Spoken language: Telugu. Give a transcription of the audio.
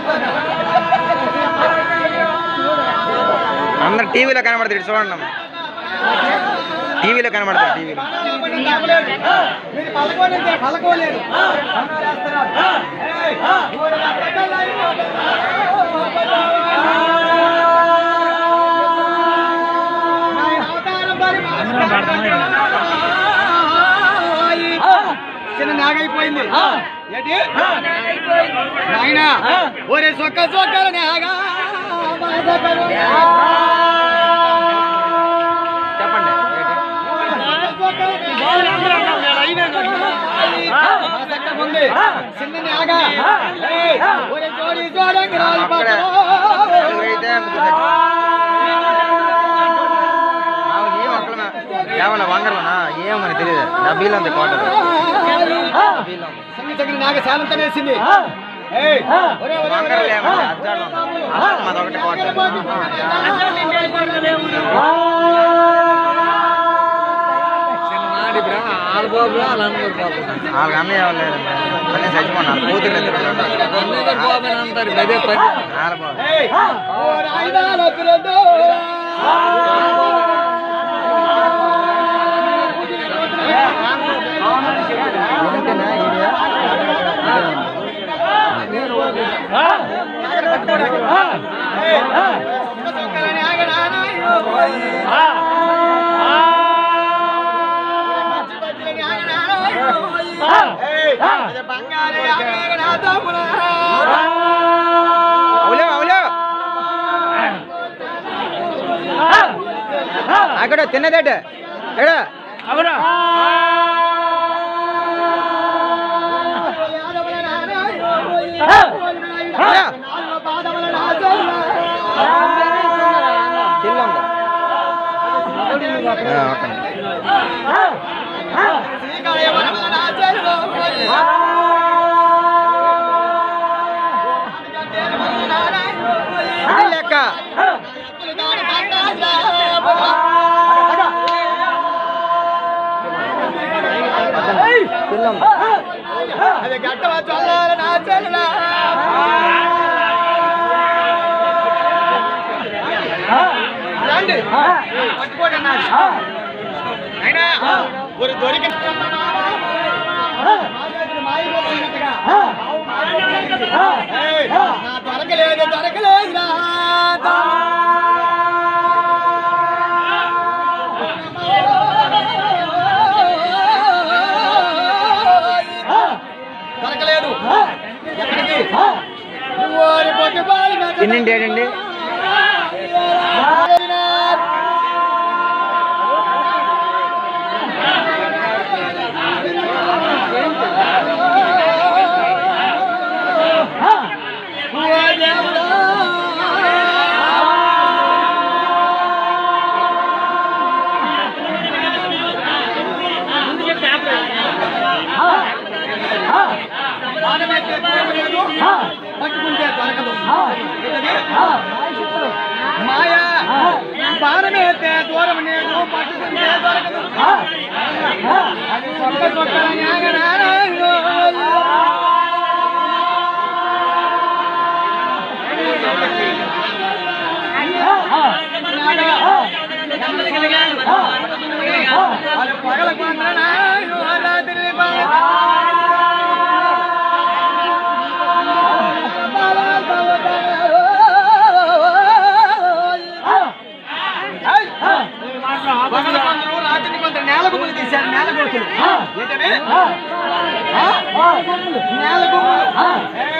అందరు టీవీలో కనబడుతుంది ఇటు చూడండి అమ్మ. టీవీలో కనబడుతుంది టీవీలో మీరు పలకోలేదు పలకోలేదు చిన్న నాగైపోయింది ఏంటి నాయన ఒరే సొక్క సొక్కల నాగా చెప్పండి చిన్న నాగా ఏయ్, ఒరే జోడి జోడంగి రాయి అక్కడ పక్కన. నలుగురైతే ముగ్గురు మాకు ఏం ఒక్కలమే కేవలం వంగరమనా ఏమో మనకి తెలియదు డబ్బీలో ఉంది కోటలు డబ్బీలో ఉంది సంగీ సంగీ నాగ శాలంతం వేసింది ఏయ్, ఒరే, ఒరే, వంగర ఒరే. లేమండి అద్దాలు ఉంది మాది ఒకటి కోట వాళ్ళకి అన్నయ్య ఎవరు లేరండి అన్నీ చచ్చిపోయినారు కూతురు ఇద్దరు ఏయ్, ఓ రాయినా లబ్బులందో. ఏయ్, సొక్క సొక్కల నాగ నానాయో. మంచి బజ్జీల నాగ నానాయో. ఏయ్, అది బంగారు నాగ నా తమ్ముడా. అవులో అవులో అక్కడ తిన్నదట ఎక్కడ చిల్లు ఉంది ఆ, ఓకే ఇది లెక్క చిల్లు ఉంది అది గట్టవ చల్లాల నా చెల్లా రండి పట్టుకోండి అన్నాడు అయినా ఒక దొరికి ఏయ్, నా దొరకలేదు దొరకలేదురా దొరకలేదు ఎక్కడికి ఓరి పొట్టి బాలి మీద ఎన్నింటి ఏడండి పట్టుకుంటే దొరకదు మాయా బాణమేస్తే దూరం నేను పట్టుకుంటే దొరకదు అది సొక్క సొక్కల న్యాగనారాయణ పగల కొండ రాత్రి పగల కొందరు రాత్రి కొందరు నేల గుమ్మలు తీశారు నేల గోతులు ఏంటవి నేల గుమ్మలు